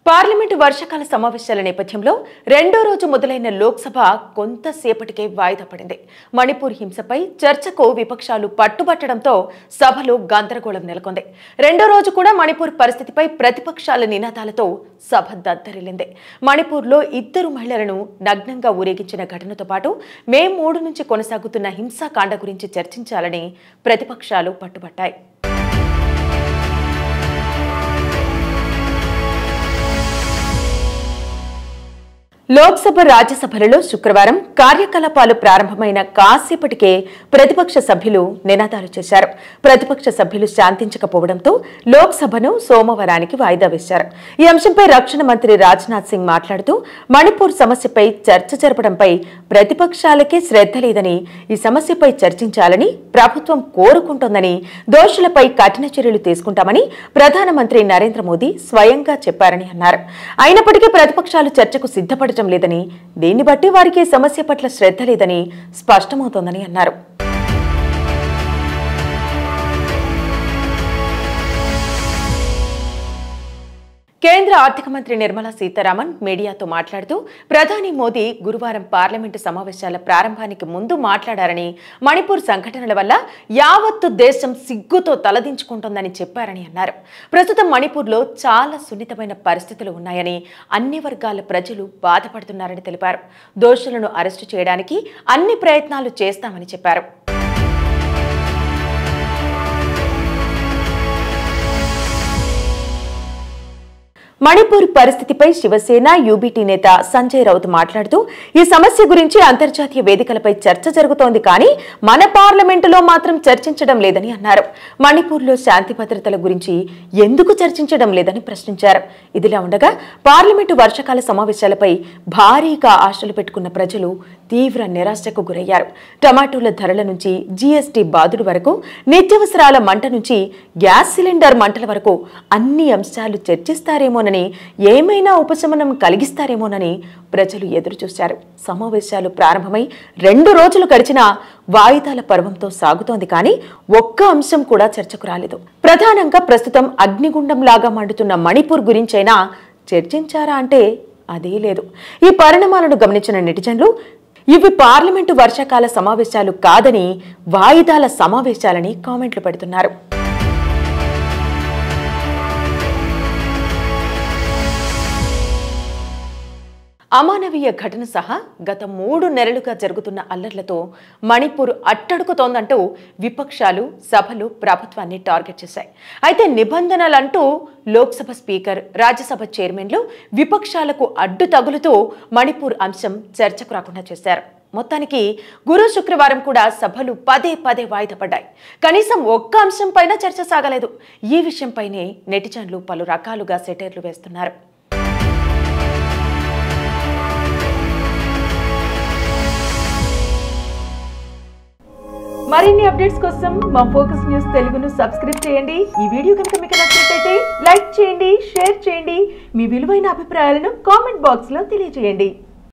parliament వర్షాకాల సమావేశాల నేపథ్యంలో రెండో రోజు మొదలైన లోక్సభ కొంతసేపటికే వాయిదా పడింది మణిపూర్ హింసపై చర్చకు విపక్షాలు పట్టుబట్టడంతో సభలో గందరగోళం నెలకొంది రెండో రోజు కూడా మణిపూర్ పరిస్థితిపై ప్రతిపక్షాల నినాదాలతో సభ దద్దరిల్లింది మణిపూర్లో ఇద్దరు మహిళలను నగ్నంగా ఊరేగించిన ఘటనతో పాటు మే మూడు నుంచి కొనసాగుతున్న హింసాకాండ గురించి చర్చించాలని ప్రతిపక్షాలు పట్టుబట్టాయి లోక్సభ రాజ్యసభలలో శుక్రవారం కార్యకలాపాలు ప్రారంభమైన కాసేపటికే ప్రతిపక్ష సభ్యులు నినాదాలు చేశారు ప్రతిపక్ష సభ్యులు శాంతించకపోవడంతో లోక్సభను సోమవారానికి వాయిదా వేశారు ఈ అంశంపై రక్షణ మంత్రి రాజ్నాథ్ సింగ్ మాట్లాడుతూ మణిపూర్ సమస్యపై చర్చ జరపడంపై ప్రతిపక్షాలకే శ్రద్ధ లేదని ఈ సమస్యపై చర్చించాలని ప్రభుత్వం కోరుకుంటోందని దోషులపై కఠిన చర్యలు తీసుకుంటామని ప్రధానమంత్రి నరేంద్ర మోదీ స్వయంగా చెప్పారని అన్నారు అయినప్పటికీ ప్రతిపక్షాలు చర్చకు సిద్ధపడటం లేదని దీన్ని బట్టి వారికి ఈ సమస్య పట్ల శ్రద్ధ లేదని స్పష్టమవుతోందని అన్నారు కేంద్ర ఆర్థిక మంత్రి నిర్మలా సీతారామన్ మీడియాతో మాట్లాడుతూ ప్రధాని మోదీ గురువారం పార్లమెంటు సమావేశాల ప్రారంభానికి ముందు మాట్లాడారని మణిపూర్ సంఘటనల వల్ల యావత్తు దేశం సిగ్గుతో తలదించుకుంటోందని చెప్పారని అన్నారు ప్రస్తుతం మణిపూర్లో చాలా సున్నితమైన పరిస్థితులు ఉన్నాయని అన్ని వర్గాల ప్రజలు బాధపడుతున్నారని తెలిపారు దోషులను అరెస్టు చేయడానికి అన్ని ప్రయత్నాలు చేస్తామని చెప్పారు మణిపూర్ పరిస్థితిపై శివసేన యూబీటీ నేత సంజయ్ రౌత్ మాట్లాడుతూ ఈ సమస్య గురించి అంతర్జాతీయ వేదికలపై చర్చ జరుగుతోంది కానీ మన పార్లమెంటులో మాత్రం చర్చించడం లేదని అన్నారు మణిపూర్లో శాంతి భద్రతల గురించి ఎందుకు చర్చించడం లేదని ప్రశ్నించారు ఇదిలా ఉండగా పార్లమెంటు వర్షాకాల సమావేశాలపై భారీగా ఆశలు పెట్టుకున్న ప్రజలు తీవ్ర నిరాశకు గురయ్యారు టమాటోల ధరల నుంచి జీఎస్టీ బాధుడు వరకు నిత్యావసరాల మంట నుంచి గ్యాస్ సిలిండర్ మంటల వరకు అన్ని అంశాలు చర్చిస్తారేమోనని ఏమైనా ఉపశమనం కలిగిస్తారేమోనని ప్రజలు ఎదురుచూశారు సమావేశాలు ప్రారంభమై రెండు రోజులు గడిచినా వాయిదాల పర్వంతో సాగుతోంది కానీ ఒక్క అంశం కూడా చర్చకు రాలేదు ప్రధానంగా ప్రస్తుతం అగ్నిగుండంలాగా మండుతున్న మణిపూర్ గురించైనా చర్చించారా అంటే అదే లేదు ఈ పరిణామాలను గమనించిన నెటిజన్లు ఇవి పార్లమెంటు వర్షాకాల సమావేశాలు కాదని వాయిదాల సమావేశాలని కామెంట్లు పెడుతున్నారు అమానవీయ ఘటన సహా గత మూడు నెలలుగా జరుగుతున్న అల్లర్లతో మణిపూర్ అట్టడుకుతోందంటూ విపక్షాలు సభలు ప్రభుత్వాన్ని టార్గెట్ చేశాయి అయితే నిబంధనలంటూ లోక్సభ స్పీకర్ రాజ్యసభ చైర్మన్లు విపక్షాలకు అడ్డు తగులుతూ మణిపూర్ అంశం చర్చకు రాకుండా చేశారు మొత్తానికి గురు శుక్రవారం కూడా సభలు పదే పదే వాయిదా పడ్డాయి కనీసం ఒక్క అంశంపైన చర్చ సాగలేదు ఈ విషయంపైనే నెటిజన్లు పలు రకాలుగా సెటైర్లు వేస్తున్నారు మరిన్ని అప్డేట్స్ కోసం మా ఫోకస్ న్యూస్ తెలుగును సబ్స్క్రైబ్ చేయండి ఈ వీడియో కనుక మీకు నచ్చినట్లయితే లైక్ చేయండి షేర్ చేయండి మీ విలువైన అభిప్రాయాలను కామెంట్ బాక్స్ లో తెలియజేయండి